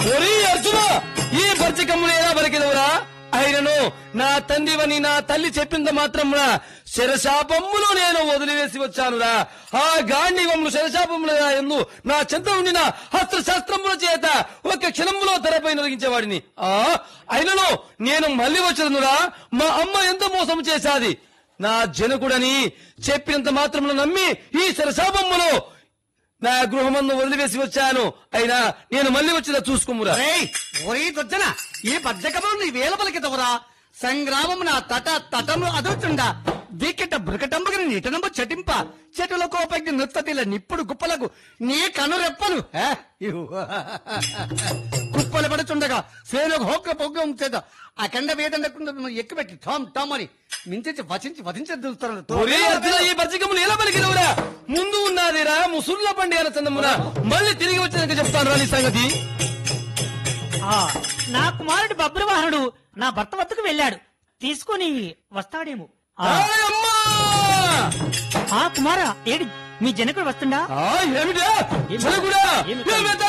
ఒరే అర్జున ఈ బర్జకమ్ములు ఎలా బరికెదవురా అయినను నా తండ్రివని నా తల్లి చెప్పింద మాత్రమున శరశాపమ్ములు నేను వదిలివేసి వచ్చానురా ఆ గాంధీవములు శరశాపములు ఎందు నా చెంత ఉండిన హస్త్ర శాస్త్రముల చేత ఒక క్షణములో తెరపై నొరిగించేవాడిని ఆ అయినను నేను మళ్ళీ వచ్చనురా మా అమ్మ ఎంత మోసం చేశాది నా జనకుడని చెప్పినంత మాత్రమున నమ్మి ఈ శరశాపమ్ములు నా గృహమందు వదిలివేసి వచ్చాను అయినా నేను మళ్ళీ వచ్చిన చూసుకోమురా రేయ్, ఒరే దొజ్జన ఈ బద్ధకములు నీ వేల పలికిదవురా సంగ్రామము నా తట తటము అదుతుండా దిక్కిట బృకటంబగిన నిటనంబు చటింప చెటుల కోపకి నుత్తతిల నిప్పుడు గుప్పలకు నీ కనురెప్పలు హే, ఇవ్వు. కుప్పలు పడుచుండగా సేను హోక పొగ్గం చేత అఖండ వేదండకుండా ఎక్కుపెట్టి ఠామ్ ఠామ్ అని మించి వచించి వధించదులుతారు ఒరే అర్జున ఈ బర్జకములు ఎలా పలికినవురా ముందు ఉన్నదిరా ముసుర్ల పండి అన్న చందమున మళ్ళీ తిరిగి వచ్చినాక చెప్తాను రా నీ సంగతి ఆ, నా కుమారుడు బబ్రవాహనుడు నా భర్త వద్దకు వెళ్ళాడు తీసుకొని వస్తాడేమో ఆ, ఆయమ్మా! ఆ కుమార ఏడి మీ జనకుడు వస్తుండా ఆ, ఏమిటా జనకుడా? ఏమిటా? ఏమిటా